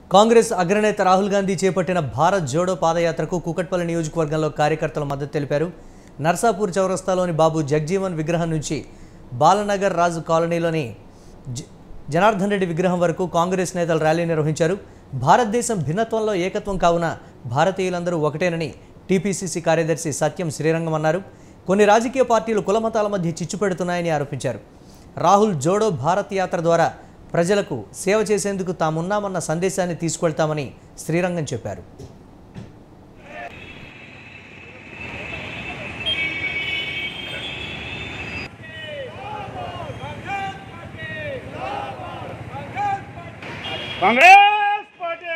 కాంగ్రెస్ అగ్రనేత రాహుల్ గాంధీ చేపట్టిన భారత్ జోడో పాదయాత్రకు కుకట్పల్లి నియోజకవర్గంలో కార్యకర్తలు మద్దతు తెలిపారు నర్సాపూర్ చౌరస్తాలోని బాబు జగ్జీవన్ విగ్రహం నుంచి బాలనగర్ రాజు కాలనీలోని జ- జనార్దన్ రెడ్డి విగ్రహం వరకు కాంగ్రెస్ నేతలు ర్యాలీ నిర్వహించారు భారతదేశం భిన్నత్వంలో ఏకత్వం కావున భారతీయులందరూ ఒకటేనని టీపీసీసీ కార్యదర్శి సత్యం శ్రీరంగం అన్నారు కొన్ని రాజకీయ పార్టీలు కులమతాల మధ్య చిచ్చు పెడుతున్నాయని ఆరోపించారు రాహుల్ జోడో భారత్ యాత్ర ద్వారా ప్రజలకు సేవ చేసేందుకు తామున్నామన్న సందేశాన్ని తీసుకెళ్తామని శ్రీరంగం చెప్పారు కాంగ్రెస్ పార్టీ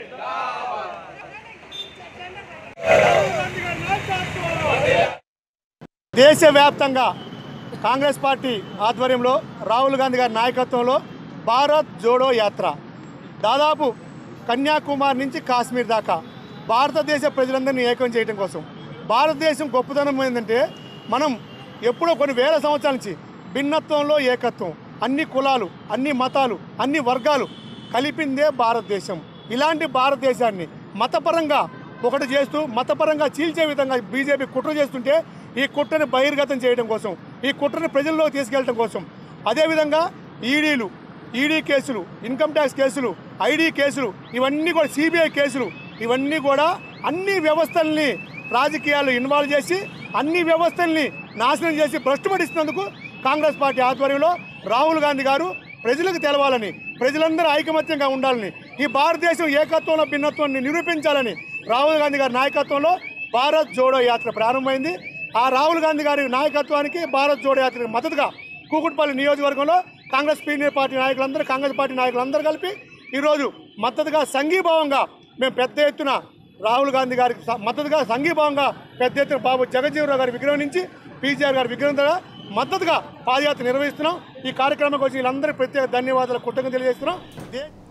దేశవ్యాప్తంగా కాంగ్రెస్ పార్టీ ఆధ్వర్యంలో రాహుల్ గాంధీ గారి నాయకత్వంలో భారత్ జోడో యాత్ర దాదాపు కన్యాకుమారి నుంచి కాశ్మీర్ దాకా భారతదేశ ప్రజలందరినీ ఏకం చేయడం కోసం భారతదేశం గొప్పతనం ఏంటంటే మనం ఎప్పుడో కొన్ని వేల సంవత్సరాల నుంచి భిన్నత్వంలో ఏకత్వం అన్ని కులాలు అన్ని మతాలు అన్ని వర్గాలు కలిపిందే భారతదేశం ఇలాంటి భారతదేశాన్ని మతపరంగా ఒకటి చేస్తూ మతపరంగా చీల్చే విధంగా బీజేపీ కుట్ర చేస్తుంటే ఈ కుట్రని బహిర్గతం చేయడం కోసం ఈ కుట్రని ప్రజల్లో తీసుకెళ్ళడం కోసం అదేవిధంగా ఈడీలు ఈడీ కేసులు ఇన్కమ్ ట్యాక్స్ కేసులు ఐడి కేసులు ఇవన్నీ కూడా సిబిఐ కేసులు ఇవన్నీ కూడా అన్ని వ్యవస్థల్ని రాజకీయాలు ఇన్వాల్వ్ చేసి అన్ని వ్యవస్థల్ని నాశనం చేసి భ్రష్టుపడిస్తున్నందుకు కాంగ్రెస్ పార్టీ ఆధ్వర్యంలో రాహుల్ గాంధీ గారు ప్రజలకు తెలవాలని ప్రజలందరూ ఐకమత్యంగా ఉండాలని ఈ భారతదేశం ఏకత్వంలో భిన్నత్వాన్ని నిరూపించాలని రాహుల్ గాంధీ గారి నాయకత్వంలో భారత్ జోడో యాత్ర ప్రారంభమైంది ఆ రాహుల్ గాంధీ గారి నాయకత్వానికి భారత్ జోడో యాత్రకు మద్దతుగా కూకుట్పల్లి నియోజకవర్గంలో కాంగ్రెస్ సీనియర్ పార్టీ నాయకులందరూ కాంగ్రెస్ పార్టీ నాయకులందరూ కలిపి ఈరోజు మద్దతుగా సంఘీభావంగా మేము పెద్ద ఎత్తున రాహుల్ గాంధీ గారికి స- మద్దతుగా సంఘీభావంగా పెద్ద ఎత్తున బాబు జగజ్జీవరావు గారి విగ్రహం నుంచి పీజీఆర్ గారి విగ్రహం ద్వారా మద్దతుగా పాదయాత్ర నిర్వహిస్తున్నాం ఈ కార్యక్రమం వచ్చి వీళ్ళందరికీ ప్రత్యేక ధన్యవాదాలు కృతజ్ఞతలు తెలియజేస్తున్నాం దే-